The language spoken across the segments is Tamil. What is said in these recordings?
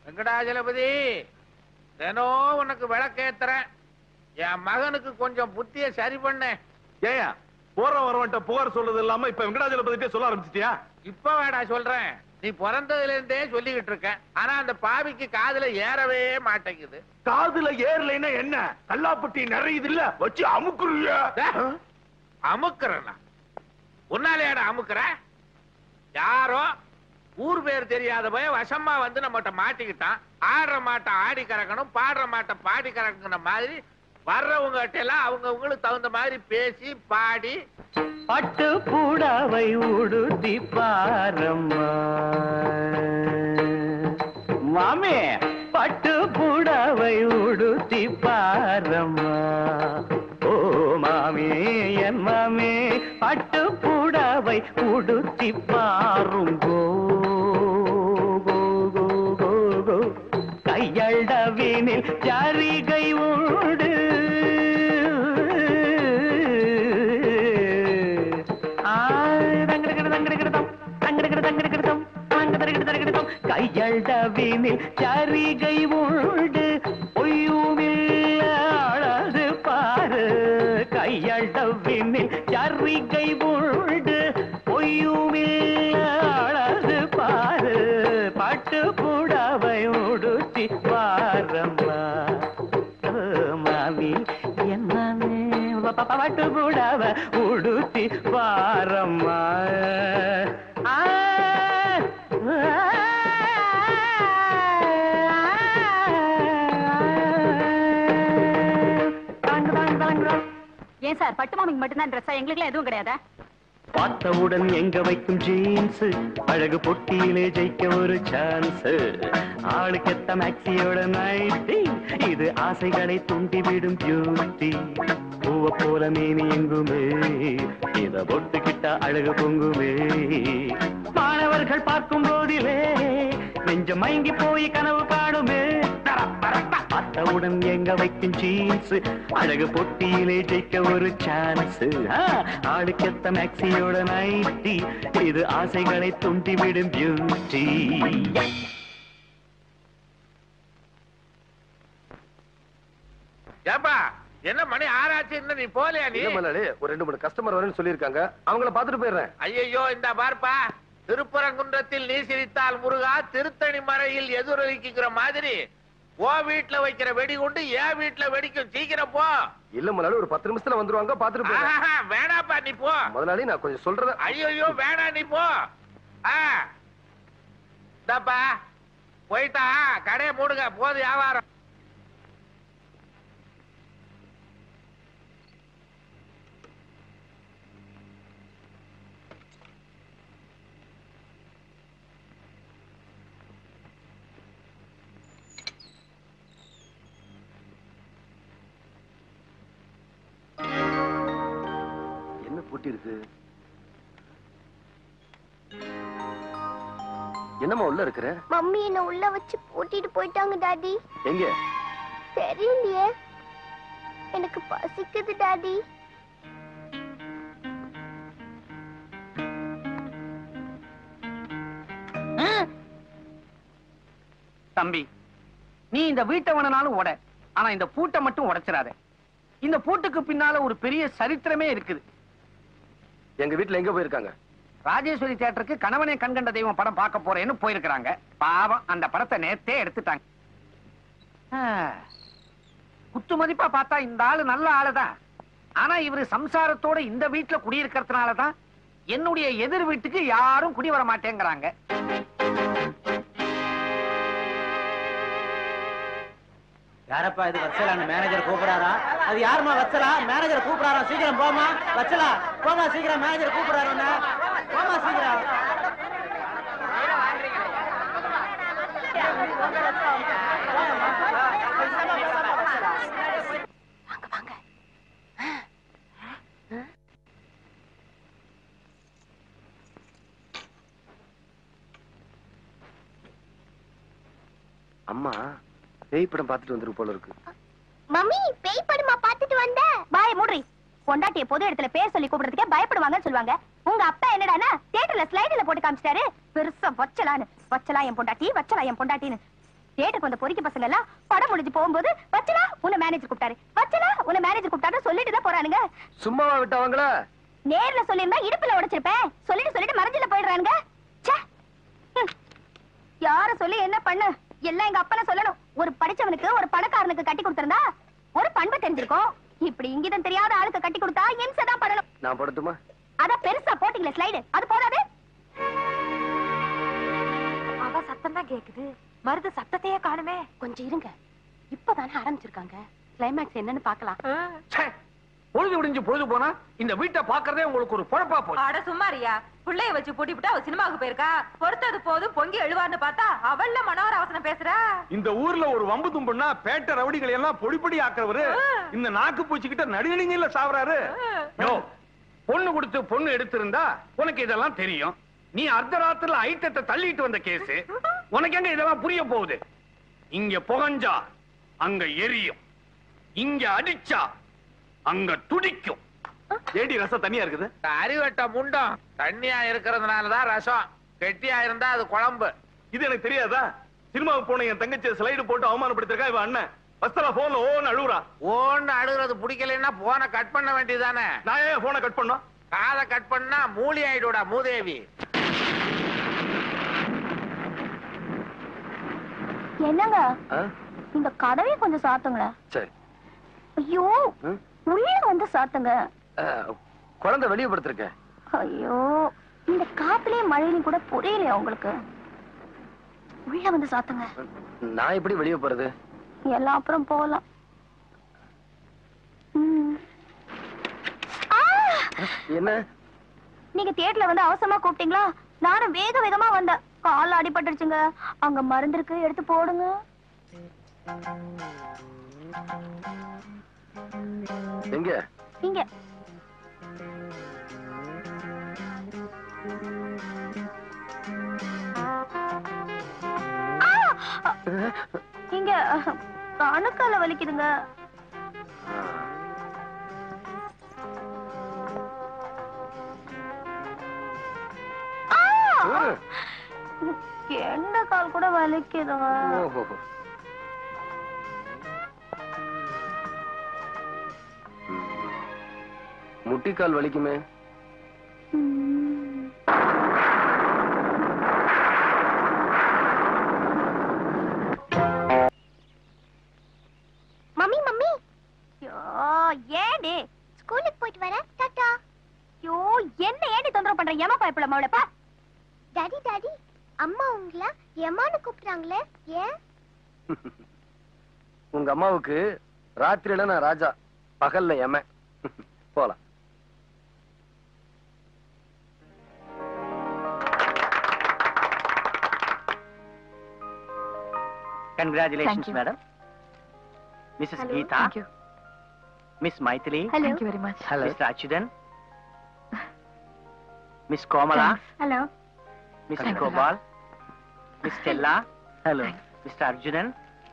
வெங்கடாஜலபதி தினம் உனக்கு விளக்கேத்துறேன் என் மகனுக்கு கொஞ்சம் புத்திய சரி பண்ண ஏயா போற வரவன்ட்ட புகார் சொல்றது இல்லாம இப்ப வெங்கடாஜலபதிட்டே சொல்ல ஆரம்பிச்சிட்டியா இப்ப வேடா சொல்றேன் நீ பிறந்ததுல இருந்தே சொல்லிக்கிட்டு இருக்க ஆனா அந்த பாவிக்கு காதுல ஏறவே மாட்டேங்குது காதுல ஏறலைன்னா என்ன கல்லாப்பட்டி நிறையுது இல்ல வச்சு அமுக்குறிய டே, அமுக்குறேனா உன்னாலேடா அமுக்குற யாரோ ஊர் பேர் தெரியாத போய் வசமா வந்து நம்மகிட்ட மாட்டிக்கிட்டான் ஆடுற மாட்டை ஆடி கறக்கணும் பாடுற மாட்டை பாடி கறக்குற மாதிரி வர்றவங்க எல்லாம் அவங்க அவங்களுக்கு தகுந்த மாதிரி பேசி பாடி பட்டு பூடாவை உடுத்தி பாரம்மா மாமே பட்டு பூடாவை உடுத்தி பாரம்மா ஓ மாமே என் மாமே பட்டு பூடாவை உடுத்தி பாருங்கோ கோ, கோ, கோ, கோ. கையளவினில் ஜரிகை உண்டு கையளவினில் ஜரிகை உண்டு பொய்யுமில்ல அழகு பாரு கையளவினில் ஜரிகை உண்டு பொய்யுமில்ல அழகு பாரு பட்டு புடவை உடுத்தி பாரம்மா ஓ, மாமி என் மாமி ப- ப- பட்டு புடவை உடுத்தி பாரம்மா ஆ, தாங்கு, தாங்கு, தாங்கு. ஏன் சார் பட்டு மாமிக்கு மட்டும்தான் ட்ரெஸ்ஸா எங்களுக்குலாம் எதுவும் கிடையாதா பார்த்தவுடன் எங்க வைக்கும் ஜீன்ஸ் அழகு பொட்டியிலே ஜெயிக்க ஒரு சான்ஸ் ஆளுக்கெத்த மேக்சியோட நைட்டி இது ஆசைகளை தூண்டிவிடும் பியூட்டி பூவ போல மேனி எங்குமே இத பொட்டுக்கிட்ட அழகு பொங்குமே மாணவர்கள் பார்க்கும் போதிலே நெஞ்சம் மயங்கி போய் கனவு காணுமே பார்த்தவுடன் எங்க வைக்கும் ஜீன்ஸ் அழகு பொட்டியிலே ஜெயிக்க ஒரு சான்ஸ் ஆளுக்கெத்த மேக்சியோட நைட்டி இது ஆசைகளை துண்டிவிடும் பியூட்டி ஏப்பா என்ன மணி ஆராய்ச்சி இன்னும் நீ போலையா நீ இல்ல முதலாளி ஒரு ரெண்டு மூணு கஸ்டமர் வரேன்னு சொல்லியிருக்காங்க அவங்கள பாத்துட்டு போயிடுறேன் ஐயோ இந்த பார்ப்பா திருப்பரங்குன்றத்தில் நீ சிரித்தால் முருகா திருத்தணி மறையில் எதிரொலிக்கிற மாதிரி ஓ வீட்டுல வைக்கிற வெடிகுண்டு என் வீட்டுல வெடிக்கும் சீக்கிரம் போ இல்ல முதலாளி ஒரு பத்து நிமிஷத்துல வந்துருவாங்க பாத்துட்டு போயிடுறேன் ஆஹா, வேணாப்பா நீ போ முதலாளி நான் கொஞ்சம் சொல்றத ஐயோ வேணாம் நீ போ ஆ இந்தாப்பா போயிட்டா கடையை மூடுங்க போது வியாபாரம் என்ன பூட்டி இருக்கு என்னம்மா உள்ள இருக்கிற மம்மி என்ன உள்ள வச்சு பூட்டிட்டு போயிட்டாங்க டாடி எங்க தெரியலையே எனக்கு பசிக்குது டாடி தம்பி நீ இந்த வீட்டை வேணுனாலும் உட ஆனா இந்த பூட்டை மட்டும் உடைச்சிடாத இந்த பூட்டுக்கு பின்னால ஒரு பெரிய சரித்திரமே இருக்குது எங்க வீட்டுல எங்க போயிருக்காங்க ராஜேஸ்வரி தியேட்டருக்கு கணவனே கண்கண்ட தெய்வம் படம் பார்க்க போறேன்னு போயிருக்கிறாங்க பாவம் அந்த படத்தை நேத்தே எடுத்துட்டாங்க ஆ, குத்து மதிப்பா பார்த்தா இந்த ஆளு நல்ல ஆளுதான் ஆனா இவரு சம்சாரத்தோட இந்த வீட்டுல குடியிருக்கிறதுனாலதான் என்னுடைய எதிர் வீட்டுக்கு யாரும் குடி வர மாட்டேங்கிறாங்க யாரப்பா இது வச்சலான்னு மேனேஜர் கூப்பிடாரா அது யாருமா வச்சலா மேனேஜர் கூப்பிடாரா சீக்கிரம் போமா வச்சலா போமா சீக்கிரம் மேனேஜர் கூப்பிடாரு உன்னை. போமா சீக்கிரம் வாங்க வாங்க அம்மா பேய் படம் பார்த்துட்டு வந்துருக்கு போல இருக்கு மம்மி பேய் படமா பார்த்துட்டு வந்த பாய மூடுறி பொண்டாட்டிய பொது இடத்துல பேர் சொல்லி கூப்பிடுறதுக்கே பயப்படுவாங்கன்னு சொல்லுவாங்க உங்க அப்பா என்னடானா தியேட்டர்ல ஸ்லைடுல போட்டு காமிச்சிட்டாரு பெருசா வச்சலான்னு வச்சலா என் பொண்டாட்டி வச்சலா என் பொண்டாட்டின்னு தியேட்டருக்கு வந்த பொறிக்க பசங்க எல்லாம் படம் முடிஞ்சு போகும்போது வச்சலா உன்னை மேனேஜர் கூப்பிட்டாரு வச்சலா உன்னை மேனேஜர் கூப்பிட்டாரு சொல்லிட்டு தான் போறானுங்க சும்மாவா விட்டவங்களா நேர்ல சொல்லியிருந்தா இடுப்புல உடைச்சிருப்பேன் சொல்லிட்டு சொல்லிட்டு மறைஞ்சில போயிடுறானுங்க ச்சே. ஹம். யார சொல்லி என்ன பண்ணு எல்லாம் எங்க அப்பனை சொல்லணும் ஒரு படிச்சவனுக்கு ஒரு பணக்காரனுக்கு கட்டி கொடுத்திருந்தா ஒரு பண்பு தெரிஞ்சிருக்கும் இப்படி இங்கிதம் தெரியாத ஆளுக்கு கட்டி கொடுத்தா இம்சை தான் பண்ணணும் நான் படட்டுமா அத பெருசா போட்டீங்களே ஸ்லைடு அது போதாது அவ சத்தம் தான் கேக்குது மருது சத்தத்தையே காணுமே கொஞ்சம் இருங்க இப்பதானே ஆரம்பிச்சிருக்காங்க கிளைமேக்ஸ் என்னன்னு பாக்கலாம் பொழுது விடிஞ்சு பொழுது போனா இந்த வீட்டை பாக்குறதே உங்களுக்கு ஒரு பொழப்பா போச்சு அட சும்மாரியா பிள்ளைய வச்சு பூட்டி விட்டு அவ சினிமாவுக்கு போயிருக்கா பொறுத்தது போதும் பொங்கி எழுவான்னு பார்த்தா அவள்ல மனோகர அவசரம் பேசுறா இந்த ஊர்ல ஒரு வம்பு தும்புன்னா பேட்ட ரவுடிகளை எல்லாம் பொடி பொடி ஆக்குறவரு இந்த நாக்கு பூச்சிக்கிட்ட நடுநடுங்கில சாவறாரு யோ பொண்ணு கொடுத்து பொண்ணு எடுத்திருந்தா உனக்கு இதெல்லாம் தெரியும் நீ அர்த்தராத்திரில ஐட்டத்தை தள்ளிட்டு வந்த கேஸ் உனக்கு எங்க இதெல்லாம் புரிய போகுது இங்க புகஞ்சா அங்க எரியும் இங்க அடிச்சா அங்க துடிக்கும் ஏடி ரசம் தனியா இருக்குது அறிவட்ட முண்டம் தண்ணியா இருக்கிறதுனாலதான் ரசம் கெட்டியா இருந்தா அது குழம்பு இது எனக்கு தெரியாதா சினிமாவுக்கு போன என் தங்கச்சி ஸ்லைடு போட்டு அவமானப்படுத்திருக்கா இவன் அண்ணன் வஸ்தலா போன்ல ஓன்னு அழுவுறா ஓன்னு அழுகிறது பிடிக்கலைன்னா போனை கட் பண்ண வேண்டியதானே நான் ஏன் போனை கட் பண்ணோம் காதை கட் பண்ணா மூலி ஆயிடுடா மூதேவி என்னங்க இந்த கதவையும் கொஞ்சம் சாத்துங்களேன் சரி ஐயோ உள்ள வந்து சாத்துங்க குழந்தை வெளியே படுத்திருக்க ஐயோ இந்த காத்துலயும் மழையிலும் கூட புரியலையா உங்களுக்கு உள்ள வந்து சாத்துங்க நான் எப்படி வெளியே போறது எல்லாம் அப்புறம் போகலாம் ம். ஆ! என்ன நீங்க தியேட்டர்ல வந்து அவசரமா கூப்பிட்டீங்களா நானும் வேக வேகமா வந்தேன் கால் அடிபட்டுருச்சுங்க அங்க மருந்து இருக்கு எடுத்து போடுங்க எங்க இங்க ஆ! இங்க கணுக்கால வலிக்குதுங்க ஆ! எந்த கால் கூட வலிக்குதுங்க ஓஹோ முட்டிக்கால் வலிக்குமே ம். மம்மி மம்மி ஐயோ, ஏண்டி ஸ்கூலுக்கு போயிட்டு வரேன் டாடா ஐயோ என்ன ஏண்டி தொந்தரவு பண்ற ஏமா பயப்பட மாவளப்பா டாடி டாடி அம்மா உங்களை எம்மான்னு கூப்பிடுறாங்களே ஏன் உங்க அம்மாவுக்கு ராத்திரியில நான் ராஜா பகல்ல எம போலாம் Congratulations, madam. Mrs. Geeta. Thank you. Miss Maithili. Hello. Thank you very much. Hello. Mr. Achudan. Miss Komala. Hello Mr. Gopal. Miss Stella. Hello. Mr. Arjunan.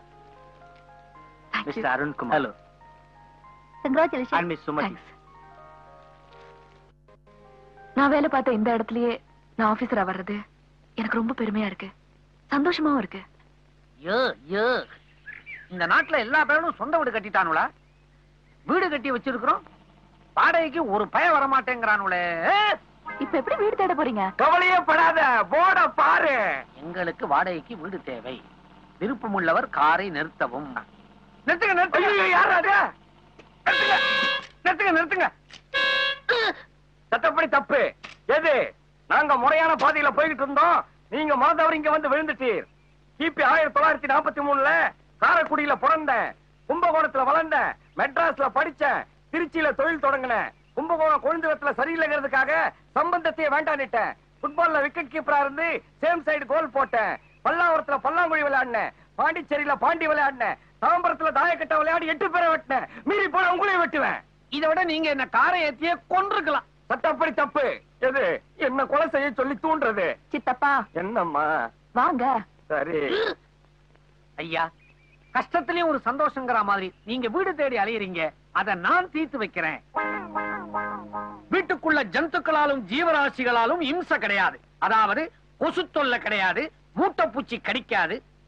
Mr. Arun Kumar. Hello. Congratulation And Miss Sumati. நான் வேலை பார்த்த இந்த இடத்துலயே நான் ஆபீசரா வர்றது எனக்கு ரொம்ப பெருமையா இருக்கு சந்தோஷமாவும் இருக்கு யோ யோ இந்த நாட்டுல எல்லா பேரும் சொந்த வீடு கட்டிட்டானுங்களா வீடு கட்டி வச்சிருக்கிறோம் வாடகைக்கு ஒரு பய வர மாட்டேங்கிறானுங்களே இப்ப எப்படி வீடு தேட போறீங்க கவலையே படாத போட பாரு எங்களுக்கு வாடகைக்கு வீடு தேவை விருப்பமுள்ளவர் காரை நிறுத்தவும் நிறுத்துங்க நிறுத்துங்க யார் அது நிறுத்துங்க நிறுத்துங்க நிறுத்துங்க சட்டப்படி தப்பு எது நாங்க முறையான பாதையில போய்கிட்டு இருந்தோம் நீங்க மறந்தவர் இங்க வந்து விழுந்துட்டீர் கிபி ஆயிரத்தி தொள்ளாயிரத்தி நாற்பத்தி மூணுல காரைக்குடியில பிறந்தேன் கும்பகோணத்துல வளர்ந்தேன் மெட்ராஸ்ல படிச்சேன் திருச்சியில தொழில் தொடங்கினேன் கும்பகோணம் கொழுந்துவத்துல சரியில்லைங்கிறதுக்காக சம்பந்தத்தையே வேண்டான்னுட்டேன் ஃபுட்பால்ல விக்கெட் கீப்பரா இருந்து சேம் சைடு கோல் போட்டேன் பல்லாவரத்துல பல்லாங்குழி விளையாடினேன் பாண்டிச்சேரியில பாண்டி விளையாடினேன் தாம்பரத்துல தாயக்கட்ட விளையாடி எட்டு பேரை வெட்டினேன் மீறி போல உங்களையும் வெட்டுவேன் இதை விட நீங்க என்ன காரை ஏத்தியே கொண்டிருக்கலாம் சட்டப்படி தப்பு எது என்ன கொலை செய்ய சொல்லி தூண்டுறது சித்தப்பா என்னம்மா வாங்க சரி ஐயா கஷ்டத்திலயும் ஒரு சந்தோஷங்கிற மாதிரி நீங்க வீடு தேடி அலையறீங்க அத நான் தீர்த்து வைக்கிறேன் வீட்டுக்குள்ள ஜந்துக்களாலும் ஜீவராசிகளாலும் இம்சை கிடையாது அதாவது கொசு தொல்லை கிடையாது மூட்டைப்பூச்சி கடிக்காது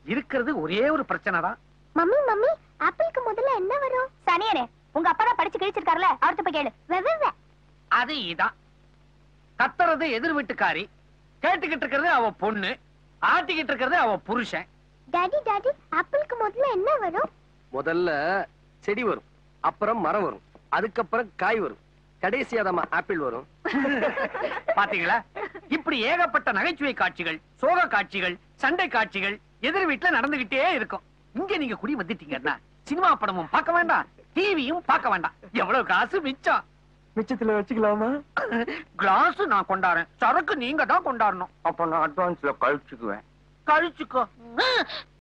இருக்கிறது ஒரே ஒரு பிரச்சனை தான் மம்மி மம்மி ஆப்பிளுக்கு முதல்ல என்ன வரும் சனியனே உங்க அப்பா தான் படிச்சு கிழிச்சிருக்காருல அவர்த்த போய் கேளு வெ, வெ, வெ. அது இதான் கத்துறது எதிர் வீட்டுக்காரி கேட்டுக்கிட்டு இருக்கிறது அவ பொண்ணு ஆட்டிக்கிட்டு இருக்கிறது அவ புருஷன் டாடி டாடி ஆப்பிளுக்கு முதல்ல என்ன வரும் முதல்ல செடி வரும் அப்புறம் மரம் வரும் அதுக்கப்புறம் காய் வரும் கடைசியா நம்ம ஆப்பிள் வரும் பாத்தீங்களா இப்படி ஏகப்பட்ட நகைச்சுவை காட்சிகள் சோக காட்சிகள் சண்டை காட்சிகள் எதிர் வீட்டுல நடந்துகிட்டே இருக்கும் இங்க நீங்க குடி வந்துட்டீங்கன்னா சினிமா படமும் பார்க்க வேண்டாம் டிவியும் பார்க்க வேண்டாம் எவ்வளவு காசு மிச்சம் மிச்சத்துல வச்சுக்கலாமா கிளாஸ் நான் கொண்டாடுறேன் சரக்கு நீங்க தான் கொண்டாடணும் அப்ப நான் அட்வான்ஸ்ல கழிச்சுக்குவேன் கழிச்சுக்கோ